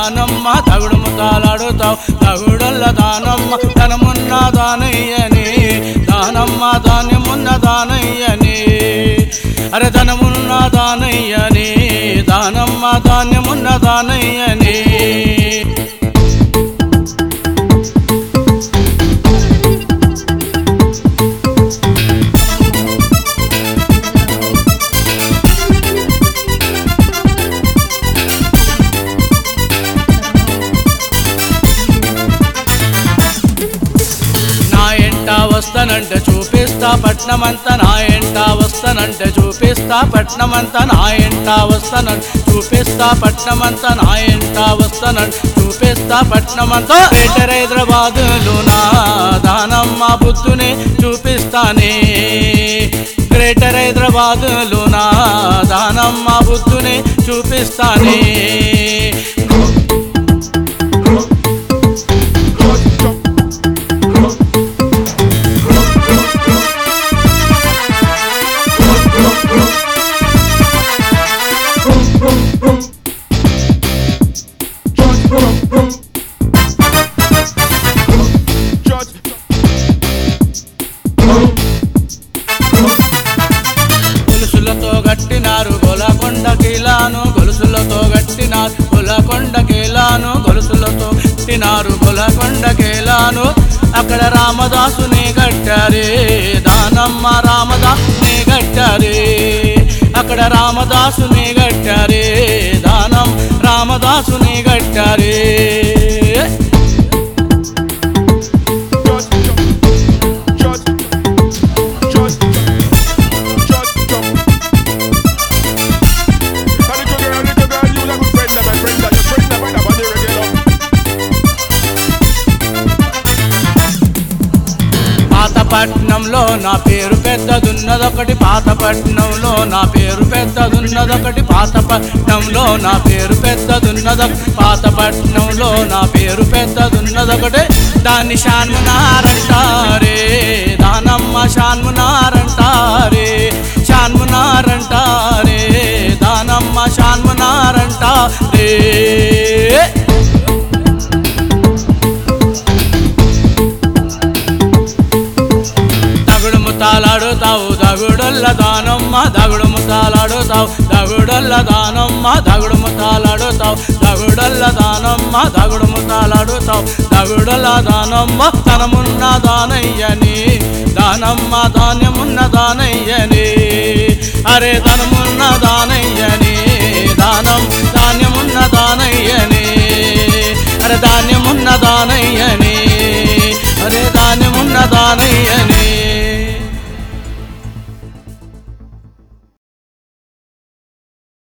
దానమ్మ దగుడు ముతాలాడుతావు దగుడల్ల దానమ్మ ధనమున్న దానయ్యని దానమ్మ ధాన్యమున్న దానయ్యని అరే ధనమున్న దానయ్యని దానమ్మ ధాన్యమున్న దానయ్యని నా ఎంట వస్తానంటే చూపిస్తా పట్నమంతా నా ఎంట వస్తానంటే చూపిస్తా పట్నమంతా నా ఎంట వస్తానంటే చూపిస్తా పట్నమంతా నా ఎంట వస్తానంటే చూపిస్తా పట్నమంతా గ్రేటర్ హైదరాబాదులో నా దానమ్మ బుద్ధుని చూపిస్తానే గ్రేటర్ హైదరాబాదులో నా దానమ్మ బుద్ధుని చూపిస్తానే గొలుసులతో గట్టినారు గొలకొండ కీలాను గొలుసులతో గట్టినారు గొలకొండ కీలాను గొలుసులతో గట్టినారు గొలకొండ కీలాను అక్కడ రామదాసుని గట్టారే దానమ్మ రామదాసుని గట్టారే అక్కడ రామదాసుని గట్టారే దానం రామదాసుని గట్టారే పాతపట్నంలో నా పేరు పెద్దదున్నదొకటి పాతపట్నంలో నా పేరు పెద్దదున్నదొకటి పాతపట్నంలో నా పేరు పెద్దదున్నదొక పాతపట్నంలో నా పేరు పెద్దదున్నదొకటి దాన్ని షాన్మునారంటారే దానమ్మ షాన్మునారంటారే షాన్మునారంటారే దానమ్మ షాన్మునారంటారే దగుడు ముతాలాడుతావు దగుడల్ల దానమ్మ దగుడు ముతాలాడుతావు దగుడల్ల దానమ్మ దగుడు ముతాలాడుతావు దగుడల్ల దానమ్మ దగుడు ముతాలాడుతావు దగుడల్ల దానమ్మ ధనమున్న దానయ్యని దానమ్మ ధాన్యమున్న దానయ్యని అరే ధనమున్న దానయ్యని దానం ధాన్యమున్న దానయ్యని అరే ధాన్యమున్న దానయ్యని అరే ధాన్యమున్న దానయ్యని